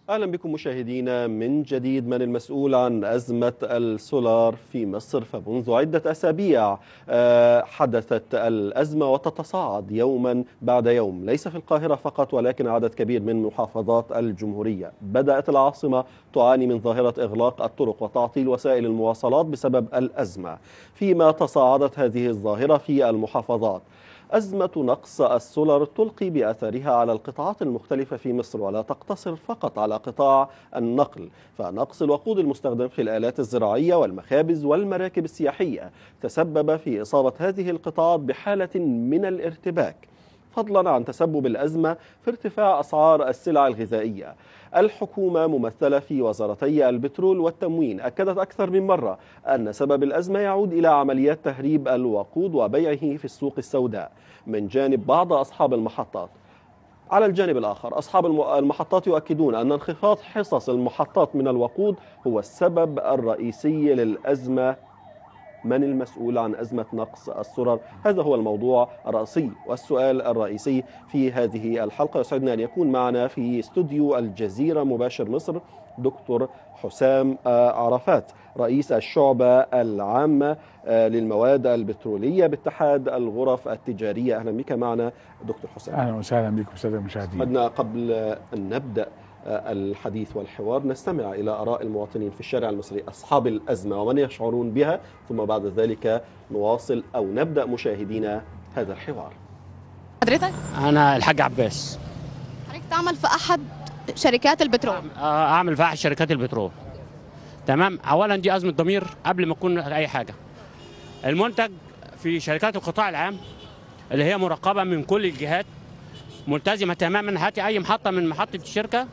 أهلا بكم مشاهدينا من جديد من المسؤول عن أزمة السولار في مصر فمنذ عدة أسابيع حدثت الأزمة وتتصاعد يوما بعد يوم ليس في القاهرة فقط ولكن عدد كبير من محافظات الجمهورية بدأت العاصمة تعاني من ظاهرة إغلاق الطرق وتعطيل وسائل المواصلات بسبب الأزمة فيما تصاعدت هذه الظاهرة في المحافظات أزمة نقص السولر تلقي بأثرها على القطاعات المختلفة في مصر ولا تقتصر فقط على قطاع النقل فنقص الوقود المستخدم في الآلات الزراعية والمخابز والمراكب السياحية تسبب في إصابة هذه القطاعات بحالة من الارتباك فضلا عن تسبب الأزمة في ارتفاع أسعار السلع الغذائية الحكومة ممثلة في وزارتي البترول والتموين أكدت أكثر من مرة أن سبب الأزمة يعود إلى عمليات تهريب الوقود وبيعه في السوق السوداء من جانب بعض أصحاب المحطات على الجانب الآخر أصحاب المحطات يؤكدون أن انخفاض حصص المحطات من الوقود هو السبب الرئيسي للأزمة من المسؤول عن أزمة نقص السرر هذا هو الموضوع الرئيسي والسؤال الرئيسي في هذه الحلقة يسعدنا أن يكون معنا في استوديو الجزيرة مباشر مصر دكتور حسام عرفات رئيس الشعبة العامة للمواد البترولية باتحاد الغرف التجارية أهلا بك معنا دكتور حسام أهلا وسهلا بكم سادة المشاهدين بدنا قبل أن نبدأ الحديث والحوار نستمع إلى آراء المواطنين في الشارع المصري أصحاب الأزمة ومن يشعرون بها ثم بعد ذلك نواصل أو نبدأ مشاهدينا هذا الحوار حضرتك انا الحاج عباس حضرتك تعمل في احد شركات البترول اعمل في احد شركات البترول تمام اولا دي ازمه ضمير قبل ما تكون اي حاجه المنتج في شركات القطاع العام اللي هي مراقبه من كل الجهات ملتزمه تماما هاتي اي محطه من محطه الشركه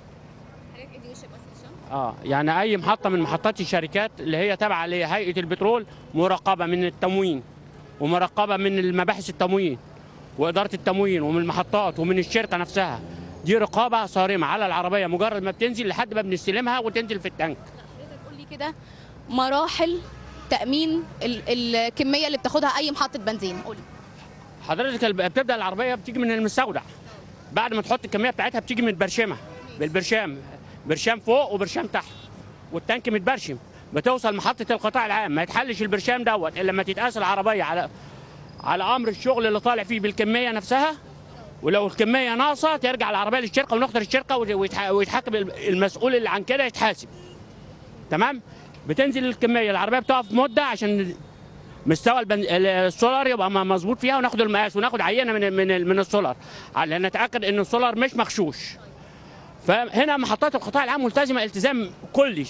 اه يعني اي محطه من محطات الشركات اللي هي تابعه لهيئه البترول مراقبه من التموين ومراقبه من المباحث التموين واداره التموين ومن المحطات ومن الشركه نفسها دي رقابه صارمه على العربيه مجرد ما بتنزل لحد ما بنستلمها وتنزل في التانك قول لي كده مراحل تامين ال- الكميه اللي بتاخدها اي محطه بنزين قول لي حضرتك الب- بتبدا العربيه بتيجي من المستودع بعد ما تحط الكميه بتاعتها بتيجي متبرشمه بالبرشام برشام فوق وبرشام تحت والتانك متبرشم بتوصل محطه القطاع العام ما يتحلش البرشام دوت الا لما تتقاس العربيه على على امر الشغل اللي طالع فيه بالكميه نفسها ولو الكميه ناقصه ترجع العربيه للشركه ونخضر الشركه ويتح- ويتحاكم المسؤول اللي عن كده يتحاسب تمام بتنزل الكميه العربيه بتقف مده عشان مستوى البن... السولار يبقى م- مظبوط فيها وناخد المقاس وناخد عينه من من من السولار على نتاكد ان السولار مش مغشوش فهنا محطات القطاع العام ملتزمه التزام كلي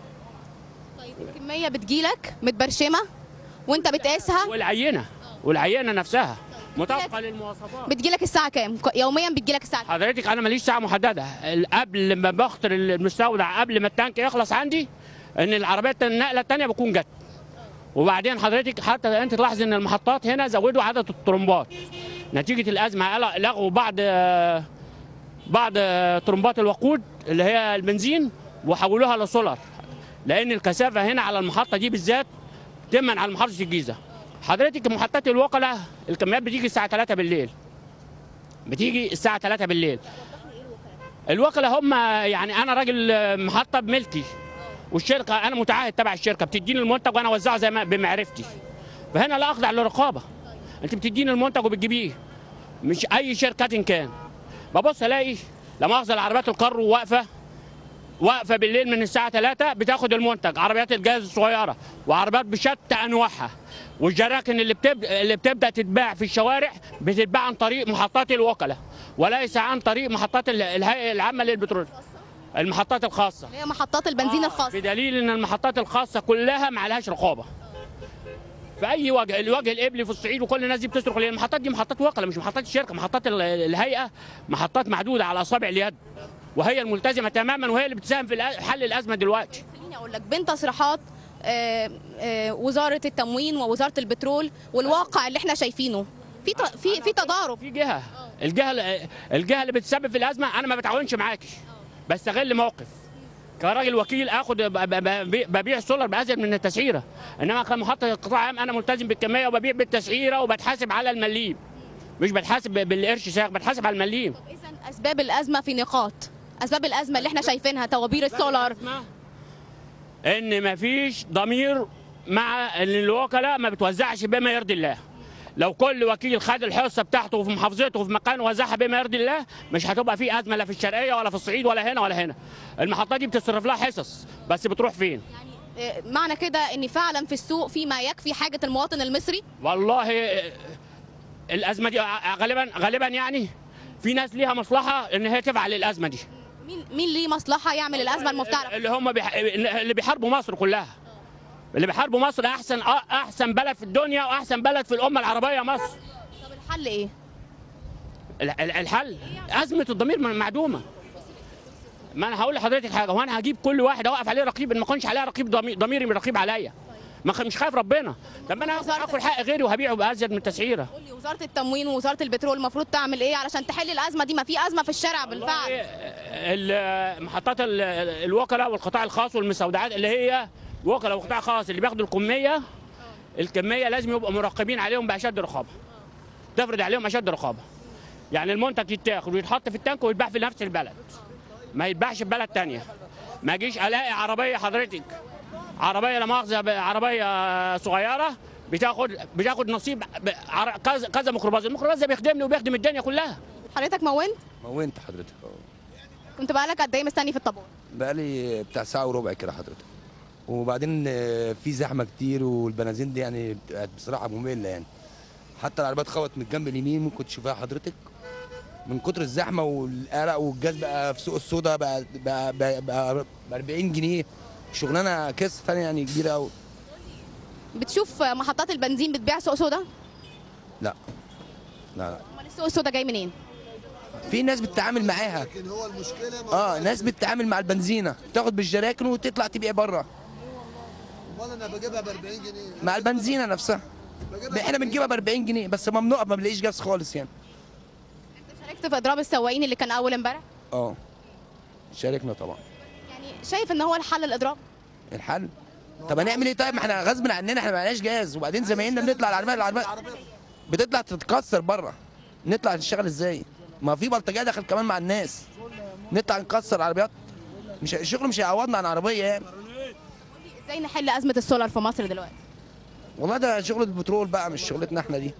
طيب الكميه بتجيلك متبرشمه وانت بتقيسها والعينه والعينه نفسها مطابقه للمواصفات بتجيلك الساعه كام ك- يوميا بتجيلك الساعه كام حضرتك انا ماليش ساعه محدده ال- قبل ما بخطر المستودع قبل ما التانك يخلص عندي ان العربيه النقله الثانيه بكون جت وبعدين حضرتك حتى انت تلاحظ ان المحطات هنا زودوا عدد الطرمبات نتيجه الازمه قال- لغوا بعض بعض طرمبات الوقود اللي هي البنزين وحولوها لسولار لان الكثافه هنا على المحطه دي بالذات تمن على محافظه الجيزه حضرتك محطات الوكلاء الكميات بتيجي الساعه 3 بالليل بتيجي الساعه 3 بالليل الوكلاء هم يعني انا راجل محطه بملكي والشركه انا متعهد تبع الشركه بتديني المنتج وانا اوزعه زي ما بمعرفتي فهنا لا اخضع للرقابه انت بتديني المنتج وبتجيبيه مش اي شركه كان ببص الاقي لا مؤاخذه العربيات الكارو واقفه واقفه بالليل من الساعه 3 بتاخد المنتج عربيات الجاز الصغيره وعربيات بشتى انواعها والجراكن اللي بتبدا اللي بتبدا تتباع في الشوارع بتتباع عن طريق محطات الوكلاء وليس عن طريق محطات ال- الهيئه العامه للبترول المحطات الخاصه اللي هي محطات البنزين آه، الخاصه بدليل ان المحطات الخاصه كلها ما عليهاش رقابه في اي وجه الوجه القبلي في الصعيد وكل الناس دي بتصرخ لان المحطات دي محطات وكلاء مش محطات الشركه محطات ال- الهيئه محطات معدوده على اصابع اليد وهي الملتزمه تماما وهي اللي بتساهم في الأ- حل الازمه دلوقتي خليني اقول لك بين تصريحات آه، آه، وزاره التموين ووزاره البترول والواقع اللي احنا شايفينه في ت- في في تضارب في جهه الجهه الجهه اللي بتسبب في الازمه انا ما بتعاونش معاكي بستغل موقف كراجل وكيل اخد ب- ب- ب- ببيع السولار بازيد من التسعيره انما كمحطه قطاع عام انا ملتزم بالكميه وببيع بالتسعيره وبتحاسب على المليم مش بتحاسب ب- بالقرش ساغ بتحاسب على المليم اذا اسباب الازمه في نقاط اسباب الازمه اللي احنا شايفينها توابير السولار ان مفيش ضمير مع ان الوكلاء ما بتوزعش بما يرضي الله لو كل وكيل خد الحصه بتاعته في محافظته وفي مكانه وزعها بما يرضي الله مش هتبقى في ازمه لا في الشرقيه ولا في الصعيد ولا هنا ولا هنا المحطات دي بتصرف لها حصص بس بتروح فين آه، معنى كده ان فعلا في السوق في ما يكفي حاجه المواطن المصري والله آه، الازمه دي آه، غالبا غالبا يعني في ناس ليها مصلحه ان هي تفعل الازمه دي مين مين ليه مصلحه يعمل الازمه المفتعله اللي هم بيح... اللي بيحاربوا مصر كلها اللي بيحاربوا مصر احسن احسن بلد في الدنيا واحسن بلد في الامه العربيه مصر طب الحل ايه ال- ال- الحل ازمه الضمير م- معدومه ما انا هقول لحضرتك حاجه وانا هجيب كل واحد اوقف عليه رقيب ان ما كانش عليها رقيب ضمي- ضميري من رقيب عليا ما خ- مش خايف ربنا طب انا هاخد حق غيري وهبيعه بازيد من تسعيره قول لي وزاره التموين ووزاره البترول المفروض تعمل ايه علشان تحل الازمه دي ما في ازمه في الشارع بالفعل ال- محطات ال- الوكلاء والقطاع الخاص والمستودعات اللي هي وكلاء وقطاع خاص اللي بياخدوا الكميه الكميه لازم يبقوا مراقبين عليهم باشد رقابه تفرض عليهم اشد رقابه يعني المنتج يتاخد ويتحط في التانك ويتباع في نفس البلد ما يتباعش في بلد تانية ما اجيش الاقي عربيه حضرتك عربيه لا مؤاخذه ب- عربيه صغيره بتاخد بتاخد نصيب ب- عر- كذا كذا ميكروباص الميكروباص ده بيخدمني وبيخدم الدنيا كلها حضرتك مونت مونت حضرتك اه كنت بقالك قد ايه مستني في الطابور بقالي بتاع ساعة وربع كده حضرتك وبعدين آه، في زحمة كتير والبنازين دي يعني بتبقى بصراحة مملة يعني حتى العربيات خبط من الجنب اليمين ممكن تشوفها حضرتك من كتر الزحمة والقرق والجاز بقى في سوق السودا بقى بقى بقى, بقى ب 40 جنيه شغلانة كاس ثانية يعني كبيرة قوي بتشوف محطات البنزين بتبيع سوق سودا لا لا لا امال السوق السودا جاي منين في ناس بتتعامل معاها لكن هو المشكله ما اه ناس بتتعامل مع البنزينة تاخد بالجراكن وتطلع تبيع بره امال انا بجيبها ب 40 جنيه مع البنزينة نفسها بجيبها احنا بنجيبها ب 40 جنيه بس ممنوع ما بنلاقيش جاز خالص يعني شاركت في اضراب السواقين اللي كان اول امبارح اه شاركنا طبعا يعني شايف ان هو الحل الاضراب الحل طب هنعمل ايه طيب ما احنا غصب عننا احنا معناش جاز وبعدين زمايلنا بنطلع العربيه العربيه بتطلع تتكسر بره نطلع نشتغل ازاي ما في بلطجيه دخل كمان مع الناس نطلع نكسر عربيات مش الشغل مش هيعوضنا عن عربيه يعني ازاي نحل ازمه السولار في مصر دلوقتي والله ده شغل البترول بقى مش شغلتنا احنا دي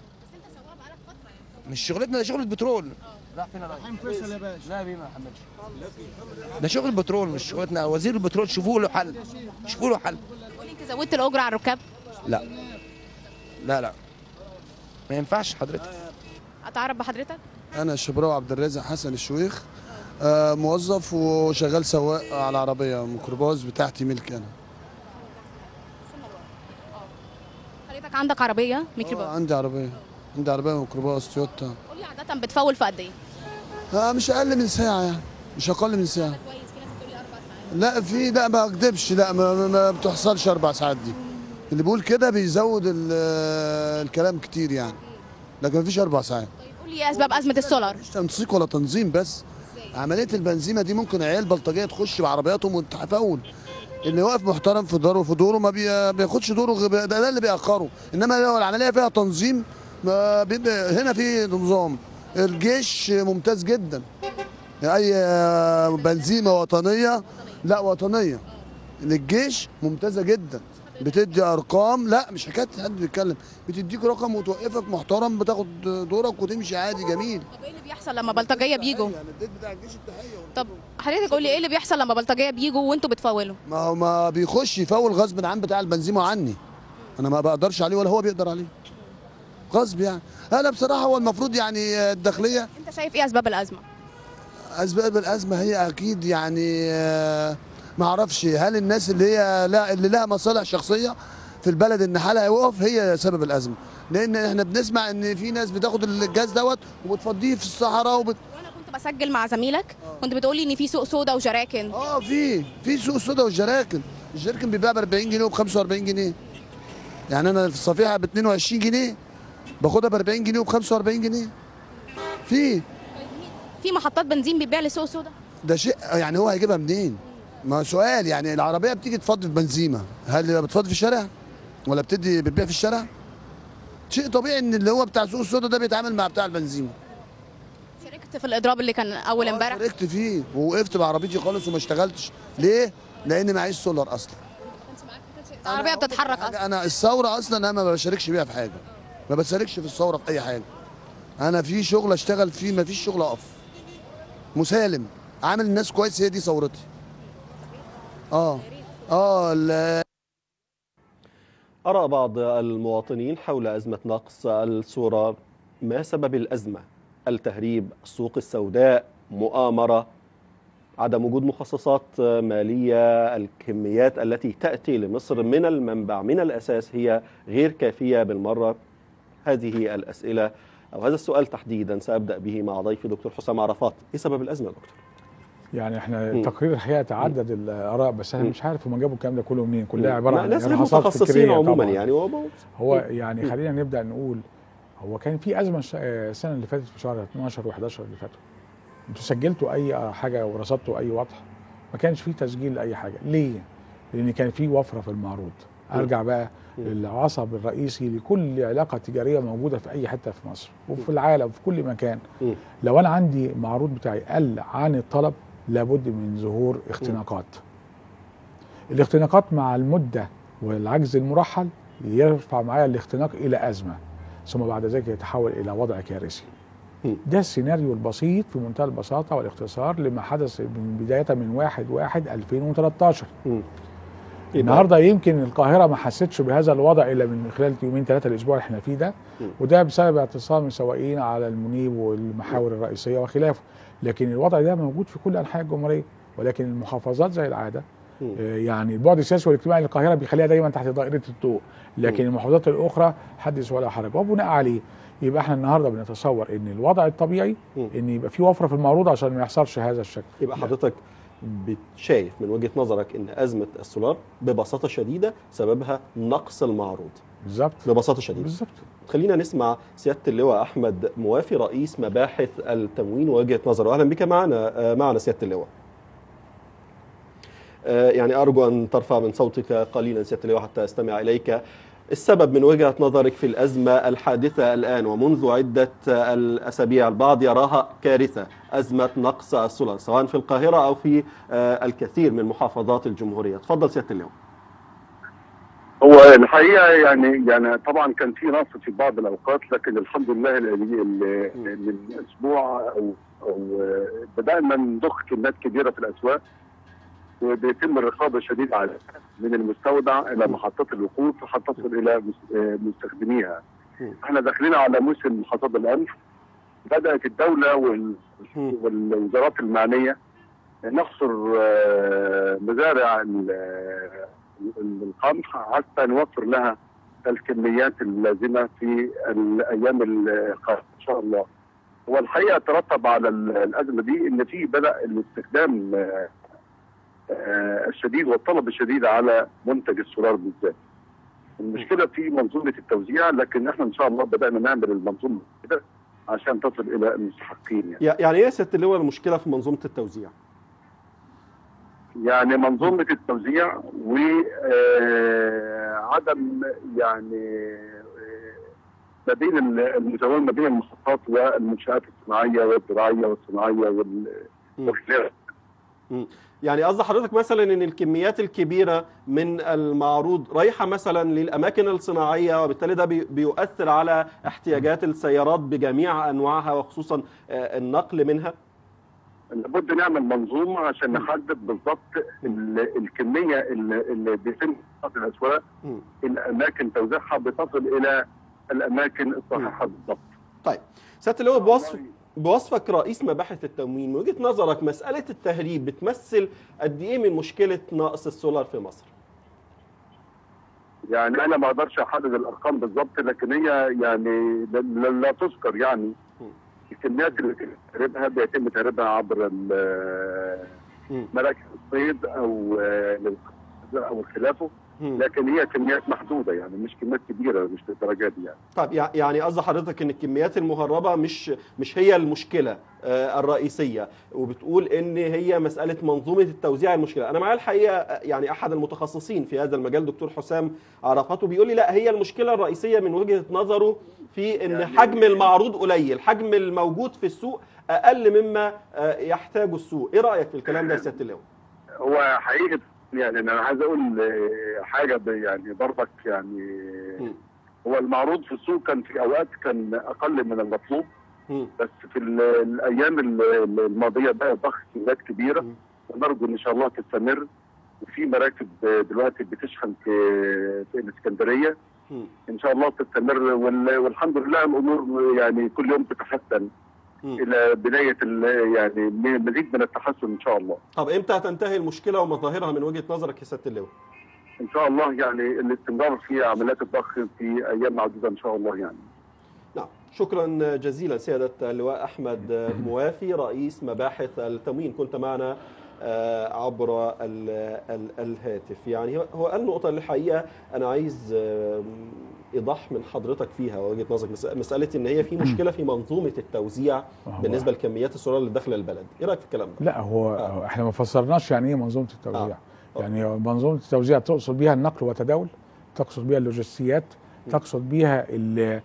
مش شغلتنا ده شغل البترول راح فين رايح فيصل يا باشا لا يا بيه ما حملش ده شغل البترول مش شغلتنا وزير البترول شوفوا له حل شوفوا له حل قولي انت زودت الاجره على الركاب لا لا لا ما ينفعش حضرتك اتعرف بحضرتك انا الشبراوي عبد الرازق حسن الشويخ آه، موظف وشغال سواق على عربيه ميكروباص بتاعتي ملك انا حضرتك عندك عربيه آه، ميكروباص عندي عربيه عندي عربيه ميكروباص تويوتا قولي عاده بتفول في قد ايه آه مش اقل من ساعه يعني مش اقل من ساعه كويس في ناس بتقولي اربع ساعات لا في لا ما اكذبش لا ما, ما- ما بتحصلش اربع ساعات دي اللي بيقول كده بيزود ال- الكلام كتير يعني لكن مفيش اربع ساعات طيب قولي ايه اسباب ازمه السولار مش تنسيق ولا تنظيم بس عمليه البنزيمه دي ممكن عيال بلطجيه تخش بعربياتهم وتفول اللي واقف محترم في دوره في دوره ما بي- بياخدش دوره غير ده, ده اللي بيأخره انما لو العمليه فيها تنظيم ما بيبقى هنا في نظام الجيش ممتاز جدا اي بنزيمه وطنيه لا وطنيه الجيش ممتازه جدا بتدي ارقام لا مش حكايه حد بيتكلم بتديك رقم وتوقفك محترم بتاخد دورك وتمشي عادي جميل طب ايه اللي بيحصل لما بلطجيه بيجوا يعني اديت بتاع الجيش التحيه طب حضرتك قولي ايه اللي بيحصل لما بلطجيه بيجوا وانتوا بتفولوا ما هو ما بيخش يفول غصب عن بتاع البنزيمه عني انا ما بقدرش عليه ولا هو بيقدر عليه غصب يعني انا بصراحه هو المفروض يعني الداخليه انت شايف ايه اسباب الازمه اسباب الازمه هي اكيد يعني آه، ما اعرفش هل الناس اللي هي لا اللي لها مصالح شخصيه في البلد ان حالها يوقف هي سبب الازمه لان احنا بنسمع ان في ناس بتاخد الجاز دوت وبتفضيه في الصحراء وبت... وانا كنت بسجل مع زميلك كنت بتقولي ان في سوق سودا وجراكن اه في في سوق السودا والجراكن الجركن بيتباع ب 40 جنيه وب 45 جنيه يعني انا في الصفيحه ب 22 جنيه باخدها ب 40 جنيه وب 45 جنيه في في محطات بنزين بتبيع لسوق سودا ده شيء يعني هو هيجيبها منين؟ ما سؤال يعني العربيه بتيجي تفضي في بنزيمه هل بتفضي في الشارع؟ ولا بتدي بتبيع في الشارع؟ شيء طبيعي ان اللي هو بتاع سوق السودا ده بيتعامل مع بتاع البنزيمه شاركت شاركت في الاضراب اللي كان اول آه، امبارح شاركت فيه ووقفت بعربيتي خالص وما اشتغلتش ليه؟ لان معيش سولار اصلا العربيه أنا بتتحرك حاجة، اصلا انا الثوره اصلا انا ما بشاركش بيها في حاجه ما بشاركش في الثوره في اي حاجه انا في شغل اشتغل فيه ما فيش شغل اقف مسالم عامل الناس كويس هي دي ثورتي اه اه ال- آراء بعض المواطنين حول أزمة نقص السولار ما سبب الأزمة؟ التهريب، السوق السوداء، مؤامرة، عدم وجود مخصصات مالية، الكميات التي تأتي لمصر من المنبع من الأساس هي غير كافية بالمرة. هذه الأسئلة أو هذا السؤال تحديدا سأبدأ به مع ضيفي دكتور حسام عرفات. إيه سبب الأزمة يا دكتور؟ يعني احنا مم. التقرير الحقيقه تعدد الاراء بس انا مم. مش عارف هم جابوا الكلام ده كله منين كلها عباره عن ناس غير إرهاصات متخصصين فكرية عموما طبعاً. يعني هو هو يعني خلينا نبدا نقول هو كان في ازمه الش- آه، السنه اللي فاتت في شهر 12 و11 اللي فاتوا انتوا سجلتوا اي حاجه ورصدتوا اي وضع ما كانش في تسجيل لاي حاجه ليه لان كان في وفره في المعروض ارجع بقى مم. للعصب الرئيسي لكل علاقه تجاريه موجوده في اي حته في مصر وفي العالم في كل مكان مم. لو انا عندي معروض بتاعي قل عن الطلب لابد من ظهور اختناقات الاختناقات مع المده والعجز المرحل يرفع معايا الاختناق الى ازمه ثم بعد ذلك يتحول الى وضع كارثي مم. ده السيناريو البسيط في منتهى البساطه والاختصار لما حدث من بدايه من 1 1 2013 مم. النهارده يمكن القاهره ما حستش بهذا الوضع الا من خلال يومين ثلاثه الاسبوع اللي احنا فيه ده مم. وده بسبب اعتصام السواقين على المنيب والمحاور الرئيسيه وخلافه لكن الوضع ده موجود في كل انحاء الجمهوريه ولكن المحافظات زي العاده مم. آه، يعني البعد السياسي والاجتماعي للقاهره بيخليها دايما تحت دائره الضوء لكن مم. المحافظات الاخرى حدث ولا حرج وبناء عليه يبقى احنا النهارده بنتصور ان الوضع الطبيعي مم. ان يبقى في وفره في المعروض عشان ما يحصلش هذا الشكل يبقى حضرتك شايف من وجهة نظرك ان أزمة السولار ببساطة شديدة سببها نقص المعروض بالظبط ببساطة شديدة بالظبط خلينا نسمع سيادة اللواء أحمد موافي رئيس مباحث التموين ووجهة نظره أهلا بك معنا آه، معنا سيادة اللواء آه، يعني أرجو أن ترفع من صوتك قليلا سيادة اللواء حتى أستمع إليك السبب من وجهة نظرك في الأزمة الحادثة الآن ومنذ عدة الأسابيع البعض يراها كارثة أزمة نقص السولار سواء في القاهرة أو في آه، الكثير من محافظات الجمهورية تفضل سيادة اللواء هو الحقيقه يعني يعني طبعا كان في نقص في بعض الاوقات لكن الحمد لله ال- ال- من اسبوع او او بدانا نضخ كميات كبيره في الاسواق وبيتم الرقابه الشديده على من المستودع الى محطات الوقود حتى تصل الى مس- مستخدميها. احنا داخلين على موسم حصاد القمح بدات الدوله وال- والوزارات المعنيه نحصر آه، مزارع ال- القمح حتى نوفر لها الكميات اللازمه في الايام القادمه ان شاء الله. والحقيقه ترتب على ال- الازمه دي ان في بدا الاستخدام آه، آه، الشديد والطلب الشديد على منتج السولار بالذات. المشكله في منظومه التوزيع لكن احنا ان شاء الله بدانا نعمل المنظومه كده عشان تصل الى المستحقين يعني. يعني إيه يا سيادة اللواء المشكلة في منظومة التوزيع؟ يعني منظومة التوزيع وعدم يعني آه، ما بين ال- المتوازن ما بين المحطات والمنشآت الصناعية والزراعية والصناعية وال- مم. والخلاف يعني قصد حضرتك مثلا ان الكميات الكبيره من المعروض رايحه مثلا للاماكن الصناعيه وبالتالي ده بي- بيؤثر على احتياجات السيارات بجميع انواعها وخصوصا آه، النقل منها لابد نعمل منظومة عشان نحدد بالضبط ال- الكمية اللي اللي بيتم في الأسواق مم. الأماكن توزيعها بتصل إلى الأماكن الصحيحة بالضبط طيب سياده اللواء بوصف بوصفك رئيس مباحث التموين من وجهه نظرك مساله التهريب بتمثل قد ايه من مشكله نقص السولار في مصر؟ يعني انا ما اقدرش احدد الارقام بالظبط لكن هي يعني لا, لا تذكر يعني الكميات اللي بيتم تهريبها بيتم تهريبها عبر ال- مم. مراكز الصيد او آه، للقفز او خلافه مم. لكن هي كميات محدوده يعني مش كميات كبيره مش للدرجه دي يعني طب يع- يعني قصد حضرتك ان الكميات المهربه مش مش هي المشكله آه، الرئيسيه وبتقول ان هي مساله منظومه التوزيع المشكله انا معايا الحقيقه آه، يعني احد المتخصصين في هذا المجال دكتور حسام عرفاته بيقول لي لا هي المشكله الرئيسيه من وجهه نظره في ان يعني- حجم المعروض قليل حجم الموجود في السوق اقل مما آه، يحتاجه السوق ايه رايك في الكلام ده يا سياده اللواء هو حقيقه يعني انا عايز اقول آه، حاجه ب- يعني برضك يعني مم. هو المعروض في السوق كان في اوقات كان اقل من المطلوب مم. بس في ال- الايام ال- الماضيه بقى ضخ كميات كبيره مم. ونرجو ان شاء الله تستمر وفي مراكب دلوقتي بتشحن في في الاسكندريه مم. ان شاء الله تستمر وال- والحمد لله الامور يعني كل يوم تتحسن مم. الى بدايه ال- يعني مزيد من التحسن ان شاء الله طب امتى هتنتهي المشكله ومظاهرها من وجهه نظرك يا سياده اللواء ان شاء الله يعني الاستمرار في عمليات الضخ في ايام معدوده ان شاء الله يعني نعم شكرا جزيلا سيادة اللواء أحمد موافي رئيس مباحث التموين كنت معنا آه، عبر ال- ال- الهاتف يعني هو- هو النقطة اللي الحقيقة أنا عايز آه، إيضاح من حضرتك فيها وجهة نظرك مس- مسألة إن هي في مشكلة في منظومة التوزيع هو- بالنسبة لكميات السولار اللي داخل البلد إيه رأيك في الكلام ده؟ لا هو آه. احنا ما فسرناش يعني ايه منظومه التوزيع آه. يعني منظومه التوزيع تقصد بيها النقل وتداول تقصد بيها اللوجستيات تقصد بيها ال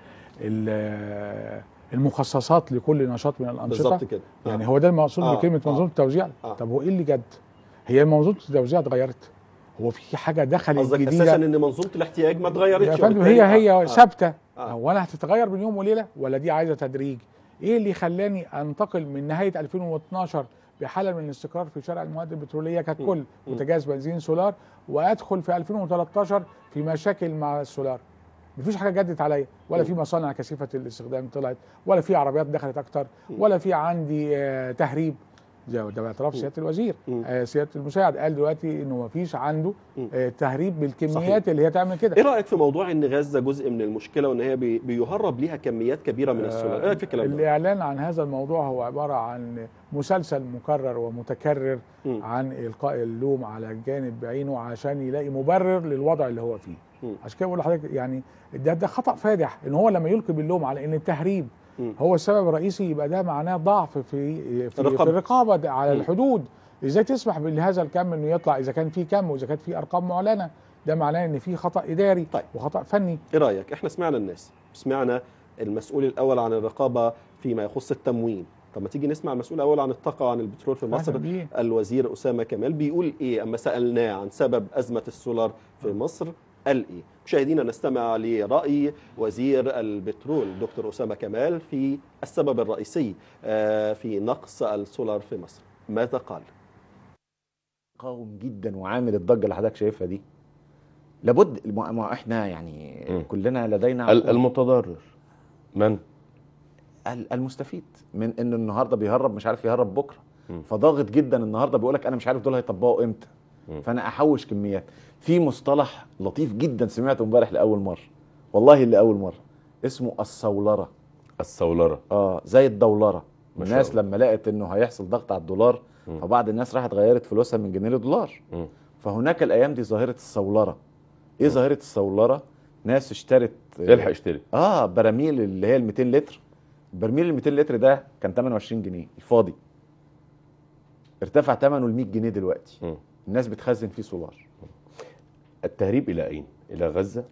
ال المخصصات لكل نشاط من الانشطه بالظبط كده يعني آه. هو ده المقصود آه، بكلمه آه. منظومه التوزيع آه. طب هو ايه اللي جد هي منظومه التوزيع اتغيرت هو في حاجه دخلت قصدك جديده أساسا إن منظومه الاحتياج ما اتغيرتش يا فندم وبالتالي- هي آه، هي آه. ثابته آه. هو انا هتتغير من يوم وليله ولا دي عايزه تدريج ايه اللي خلاني انتقل من نهايه 2012 بحاله من الاستقرار في شارع المواد البتروليه ككل م. بوتاجاز بنزين سولار وادخل في 2013 في مشاكل مع السولار مفيش حاجه جدت عليا ولا م. في مصانع كثيفه الاستخدام طلعت ولا في عربيات دخلت اكتر م. ولا في عندي آه، تهريب زي ده باعتراف م. سياده الوزير م. آه، سياده المساعد قال دلوقتي انه مفيش عنده م. آه، تهريب بالكميات صحيح. اللي هي تعمل كده ايه رايك في موضوع ان غزه جزء من المشكله وان هي بي- بيهرب ليها كميات كبيره من السولار ايه رايك في الكلام ده الإعلان عن هذا الموضوع هو عبارة عن مسلسل مكرر ومتكرر مم. عن إلقاء اللوم على الجانب بعينه عشان يلاقي مبرر للوضع اللي هو فيه مم. عشان كده بقول لحضرتك يعني ده ده خطأ فادح إن هو لما يلقي باللوم على إن التهريب مم. هو السبب الرئيسي يبقى ده معناه ضعف في في, في الرقابة. الرقابة ده على مم. الحدود ازاي تسمح بهذا الكم انه يطلع اذا كان في كم واذا كانت في ارقام معلنه ده معناه ان في خطا اداري طيب. وخطا فني ايه رايك احنا سمعنا الناس سمعنا المسؤول الاول عن الرقابه فيما يخص التموين طب ما تيجي نسمع المسؤول الاول عن الطاقه وعن البترول في مصر أهلاً بيه. الوزير اسامه كمال بيقول ايه اما سالناه عن سبب ازمه السولار في مصر قال ايه مشاهدينا نستمع لراي وزير البترول دكتور اسامه كمال في السبب الرئيسي آه، في نقص السولار في مصر ماذا قال قوم جدا وعامل الضجه اللي حضرتك شايفها دي لابد ما ما احنا يعني مم. كلنا لدينا ال- عقول. المتضرر من؟ ال- المستفيد من ان النهارده بيهرب مش عارف يهرب بكره مم. فضاغط جدا النهارده بيقول لك انا مش عارف دول هيطبقوا امتى مم. فانا احوش كميات في مصطلح لطيف جدا سمعته امبارح لاول مره والله لاول مره اسمه الصولره الصولرة اه زي الدولره ما شاء الناس الله. لما لقت انه هيحصل ضغط على الدولار مم. فبعض الناس راحت غيرت فلوسها من جنيه لدولار مم. فهناك الايام دي ظاهره الصولره ايه ظاهره الصولره ناس اشترت الحق اشتري اه براميل اللي هي ال 200 لتر برميل ال 200 لتر ده كان 28 جنيه الفاضي ارتفع ثمنه ل 100 جنيه دلوقتي مم. الناس بتخزن فيه سولار التهريب إلى أين؟ إلى غزة؟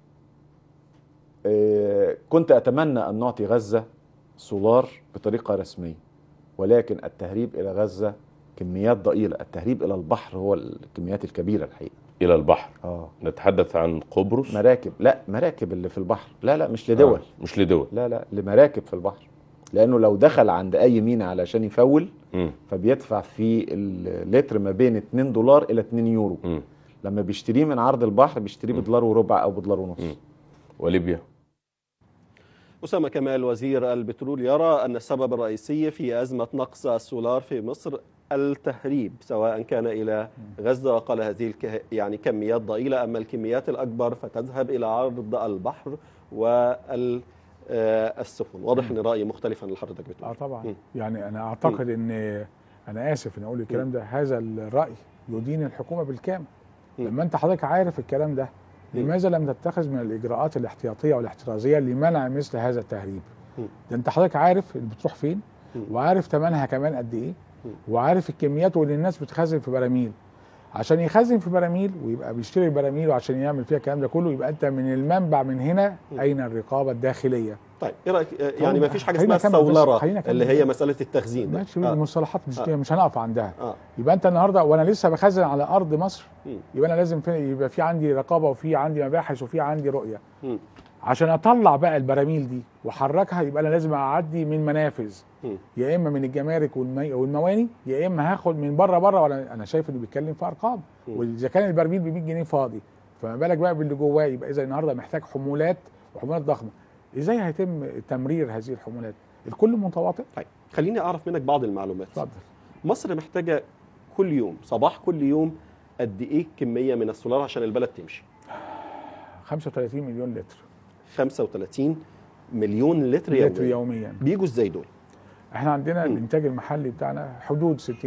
آه كنت اتمنى ان نعطي غزه سولار بطريقه رسميه ولكن التهريب الى غزه كميات ضئيله التهريب الى البحر هو الكميات الكبيره الحقيقه إلى البحر اه نتحدث عن قبرص مراكب لا مراكب اللي في البحر لا لا مش لدول آه. مش لدول لا لا لمراكب في البحر لانه لو دخل عند اي مينا علشان يفول مم. فبيدفع في اللتر ما بين 2 دولار الى 2 يورو مم. لما بيشتريه من عرض البحر بيشتريه مم. بدولار وربع او بدولار ونص مم. وليبيا أسامة كمال وزير البترول يرى أن السبب الرئيسي في أزمة نقص السولار في مصر التهريب سواء كان إلى غزة وقال هذه الك... يعني كميات ضئيلة أما الكميات الأكبر فتذهب إلى عرض البحر والسفن واضح أن رأيي مختلف عن اللي حضرتك اه بتقول طبعا مم. يعني انا اعتقد ان انا اسف ان اقول الكلام ده هذا الراي يدين الحكومه بالكامل مم. لما انت حضرتك عارف الكلام ده مم. لماذا لم تتخذ من الاجراءات الاحتياطيه والاحترازيه لمنع مثل هذا التهريب مم. ده انت حضرتك عارف اللي بتروح فين مم. وعارف ثمنها كمان قد ايه مم. وعارف الكميات واللي الناس بتخزن في براميل عشان يخزن في براميل ويبقى بيشتري براميل وعشان يعمل فيها الكلام ده كله يبقى انت من المنبع من هنا مم. اين الرقابه الداخليه طيب ايه رايك آه، يعني ما فيش حاجه خلينا اسمها نكمل بس، السولره خلينا نكمل اللي هي بس. مساله التخزين ده. ماشي آه. المصطلحات مش آه. مش هنقف عندها اه يبقى انت النهارده وانا لسه بخزن على ارض مصر مم. يبقى انا لازم في يبقى في عندي رقابه وفي عندي مباحث وفي عندي رؤيه مم. عشان اطلع بقى البراميل دي واحركها يبقى انا لازم اعدي من منافذ مم. يا اما من الجمارك والمي والمواني يا اما هاخد من بره بره ولا انا شايف انه بيتكلم في ارقام مم. واذا كان البرميل ب 100 جنيه فاضي فما بالك بقى باللي جواه يبقى اذا النهارده محتاج حمولات وحمولات ضخمه ازاي هيتم تمرير هذه الحمولات الكل متواطئ طيب خليني اعرف منك بعض المعلومات اتفضل مصر محتاجه كل يوم صباح كل يوم قد ايه كميه من السولار عشان البلد تمشي 35 مليون لتر 35 مليون لتر لتر يوميا يوميا بيجوا ازاي دول احنا عندنا مم. الانتاج المحلي بتاعنا حدود 60%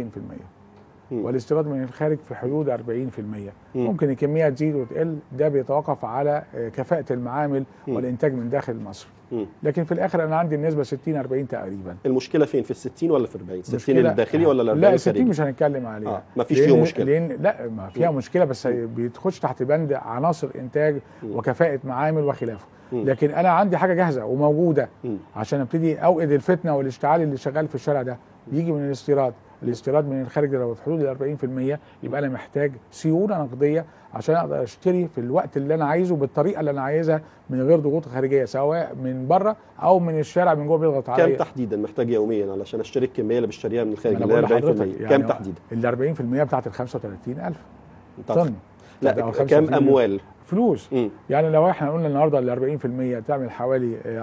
مم. والاستيراد من الخارج في حدود 40% مم. ممكن الكميه تزيد وتقل ده بيتوقف على آه، كفاءه المعامل مم. والانتاج من داخل مصر مم. لكن في الاخر انا عندي النسبه 60 40 تقريبا المشكله فين في ال 60 ولا في 40 60 مشكلة- الداخلي ولا ال 40 لا ال 60 الخارجي مش هنتكلم عليها اه ما فيش لأن- فيهم مشكله لان لا ما فيها مم. مشكله بس بتخش تحت بند عناصر انتاج مم. وكفاءه معامل وخلافه مم. لكن انا عندي حاجه جاهزه وموجوده مم. عشان ابتدي اوقد الفتنه والاشتعال اللي شغال في الشارع ده بيجي من الاستيراد الاستيراد من الخارج لو في حدود ال 40% يبقى انا محتاج سيوله نقديه عشان اقدر اشتري في الوقت اللي انا عايزه بالطريقه اللي انا عايزها من غير ضغوط خارجيه سواء من بره او من الشارع من جوه بيضغط كم عليا تحديدا محتاج يوميا علشان اشتري الكميه اللي بشتريها من الخارج ما اللي انا هي بقول 40% لحضرتك كم يعني تحديدا ال 40% بتاعت ال 35000 طب طن لا أو كم 35 اموال فلوس مم. يعني لو احنا قلنا النهارده ال 40% تعمل حوالي آه،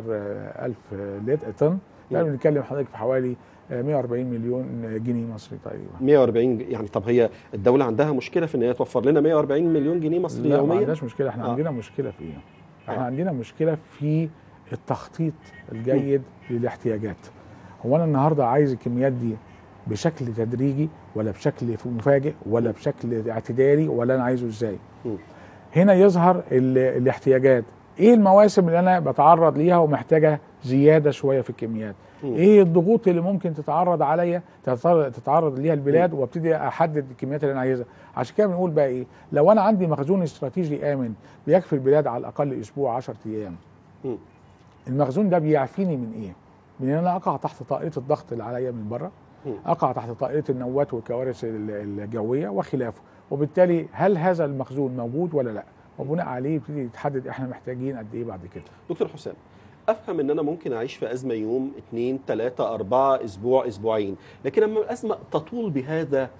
14000 لتر طن يعني مم. بنتكلم حضرتك في حوالي آه، 140 مليون جنيه مصري تقريبا 140 يعني طب هي الدوله عندها مشكله في ان هي توفر لنا 140 مليون جنيه مصري لا ما يوميا عندناش مشكله احنا آه. عندنا مشكله في ايه؟ احنا آه. عندنا مشكله في التخطيط الجيد للاحتياجات هو انا النهارده عايز الكميات دي بشكل تدريجي ولا بشكل مفاجئ ولا بشكل اعتدالي ولا انا عايزه ازاي مم. هنا يظهر ال- الاحتياجات ايه المواسم اللي انا بتعرض ليها ومحتاجه زياده شويه في الكميات مم. ايه الضغوط اللي ممكن تتعرض عليا تتعرض- تتعرض ليها البلاد وابتدي احدد الكميات اللي انا عايزها عشان كده بنقول بقى ايه لو انا عندي مخزون استراتيجي امن بيكفي البلاد على الاقل اسبوع 10 ايام مم. المخزون ده بيعفيني من ايه من ان انا اقع تحت طائره الضغط اللي عليا من بره مم. اقع تحت طائره النوات والكوارث ال- الجويه وخلافه وبالتالي هل هذا المخزون موجود ولا لا وبناء عليه يبتدي يتحدد احنا محتاجين قد ايه بعد كده دكتور حسام افهم ان انا ممكن اعيش في ازمه يوم اثنين ثلاثه اربعه اسبوع اسبوعين لكن لما الازمه تطول بهذا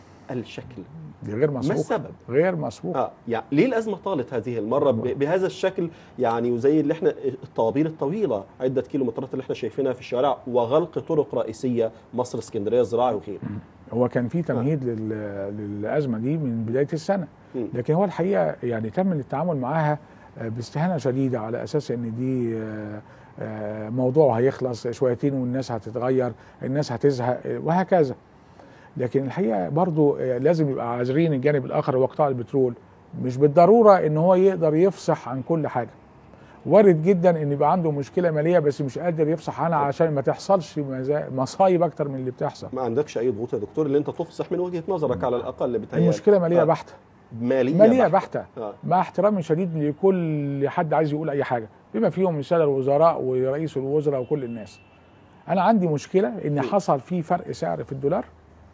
الشكل دي غير ما مسبوق السبب غير مسبوق اه يعني ليه الازمه طالت هذه المره ب- بهذا الشكل يعني وزي اللي احنا الطوابير الطويله عده كيلومترات اللي احنا شايفينها في الشوارع وغلق طرق رئيسيه مصر اسكندريه الزراعي وغيره هو كان في تمهيد لل- للازمه دي من بدايه السنه مم. لكن هو الحقيقه يعني تم التعامل معاها آه، باستهانه شديده على اساس ان دي آه، آه، موضوع هيخلص شويتين والناس هتتغير الناس هتزهق آه، وهكذا لكن الحقيقه برضو آه، لازم يبقى عاذرين الجانب الاخر هو قطاع البترول مش بالضروره ان هو يقدر يفصح عن كل حاجه وارد جدا ان يبقى عنده مشكله ماليه بس مش قادر يفصح عنها عشان ما تحصلش مزا- مصايب اكتر من اللي بتحصل ما عندكش اي ضغوط يا دكتور اللي انت تفصح من وجهه نظرك على الاقل بتهيألي المشكله ماليه آه. بحته ماليه ماليه بحته آه. مع احترامي شديد لكل حد عايز يقول اي حاجه بما فيهم الساده الوزراء ورئيس الوزراء وكل الناس انا عندي مشكله ان حصل في فرق سعر في الدولار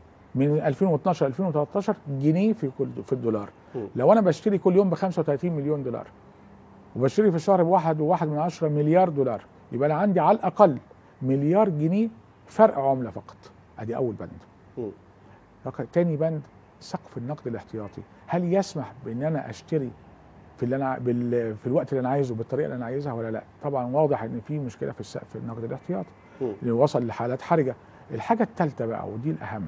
من 2012 2013 جنيه في كل في الدولار م. لو انا بشتري كل يوم ب 35 مليون دولار وبشتري في الشهر بواحد وواحد من عشرة مليار دولار يبقى انا عندي على الاقل مليار جنيه فرق عمله فقط ادي اول بند م. رقم تاني بند سقف النقد الاحتياطي هل يسمح بان انا اشتري في اللي انا بال... في الوقت اللي انا عايزه بالطريقه اللي انا عايزها ولا لا طبعا واضح ان في مشكله في السقف النقد الاحتياطي م. اللي وصل لحالات حرجه الحاجه الثالثه بقى ودي الاهم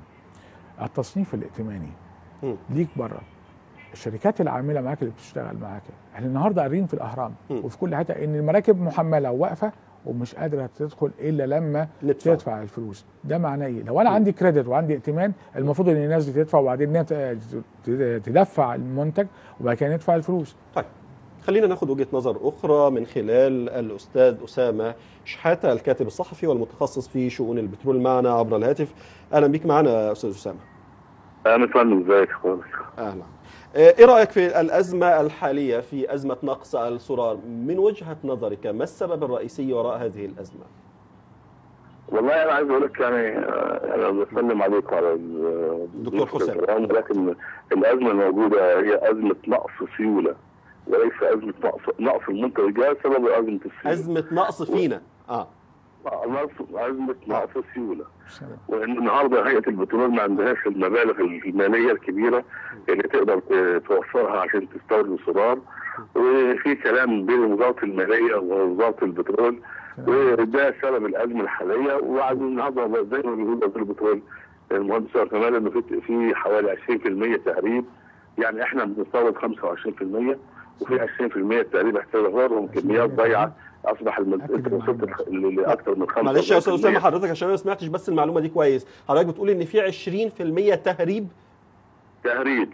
التصنيف الائتماني م. ليك بره الشركات العامله معاك اللي بتشتغل معاك احنا النهارده قارين في الاهرام م. وفي كل حته ان المراكب محمله وواقفه ومش قادره تدخل الا لما ندفع. تدفع الفلوس ده معناه ايه لو انا عندي كريدت وعندي ائتمان المفروض ان الناس دي تدفع وبعدين إنها ت- ت- تدفع المنتج وبعد كده ندفع الفلوس طيب خلينا ناخد وجهة نظر أخرى من خلال الأستاذ أسامة شحاتة الكاتب الصحفي والمتخصص في شؤون البترول معنا عبر الهاتف أهلا بك معنا أستاذ أسامة انا فندم ازيك خالص أهلا آه، إيه رأيك في الأزمة الحالية في أزمة نقص السولار من وجهة نظرك ما السبب الرئيسي وراء هذه الأزمة؟ والله انا عايز اقول لك يعني آه، انا بسلم عليك وعلى ال- دكتور حسام. الكلام، ولكن الازمه الموجوده هي ازمه نقص سيوله وليس ازمه نقص نقص المنتجات سبب ازمه السيوله أزمة نقص فينا آه نقص ازمه نقص السيوله وان النهارده هيئه البترول ما عندهاش المبالغ الماليه الكبيره اللي تقدر ت- توفرها عشان تستورد السولار وفي كلام بين وزاره الماليه ووزاره البترول وده سبب الازمه الحاليه وبعد النهارده زي ما بيقول وزير البترول المهندس عمر كمال انه في في حوالي 20% تهريب يعني احنا بنستورد 25% وفي 20% تهريب احتضارهم كميات ضايعه اصبح المنتج وصلت لاكثر من 5 معلش يا أستاذ أسامة حضرتك عشان أنا ما سمعتش بس المعلومة دي كويس حضرتك بتقول إن في 20% تهريب تهريب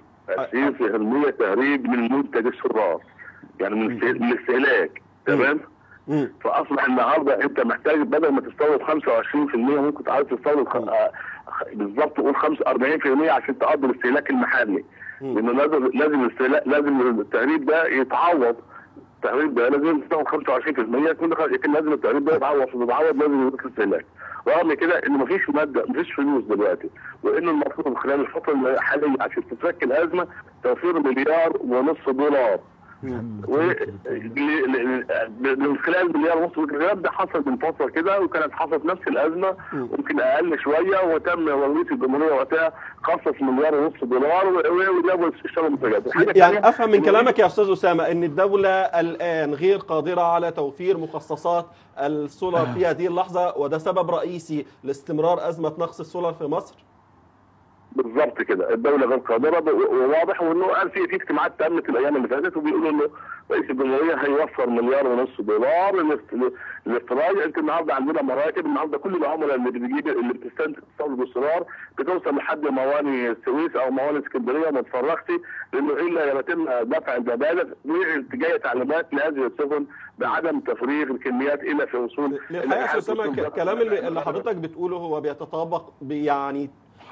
20% تهريب من منتج السولار يعني من است- من الاستهلاك تمام مم. فاصبح النهارده انت محتاج بدل ما تستورد 25% ممكن عايز تستورد خ- آه، خ- بالظبط قول 45% عشان تقضي الاستهلاك المحلي لانه لازم لازم الاستهلاك لازم التهريب ده يتعوض التهريب ده لازم تستورد 25% يكون لكن لازم التهريب ده يتعوض يتعوض لازم يبقى الاستهلاك رغم كده ان مفيش ماده مفيش فلوس دلوقتي وانه المفروض خلال الفتره الحاليه عشان تتفك الازمه توفير مليار ونص دولار و ل- ل- من خلال مليار ونص الكلام ده حصل من فتره كده وكانت حصلت نفس الازمه ممكن اقل شويه وتم رئيس الجمهوريه وقتها خصص مليار ونص دولار و- و- وجابوا اشتروا منتجات الحاجة يعني الثانية افهم من إنه- كلامك يا استاذ اسامه ان الدوله الان غير قادره على توفير مخصصات السولار في هذه اللحظه وده سبب رئيسي لاستمرار ازمه نقص السولار في مصر بالظبط كده الدوله غير قادره ب- وواضح وانه قال في في اجتماعات تمت الايام اللي فاتت وبيقولوا انه رئيس الجمهوريه هيوفر مليار ونص دولار للاست- للاستيراد انت النهارده عندنا مراكب النهارده كل العملاء اللي بتجيب اللي بتستنتج تستورد السولار بتوصل لحد مواني السويس او مواني اسكندريه ما تفرغش لانه الا يتم دفع المبالغ جايه تعليمات لهذه السفن بعدم تفريغ الكميات الا في وصول الحقيقه يا استاذ اسامه ك- الكلام اللي اللي حضرتك بتقوله هو بيتطابق ب- يعني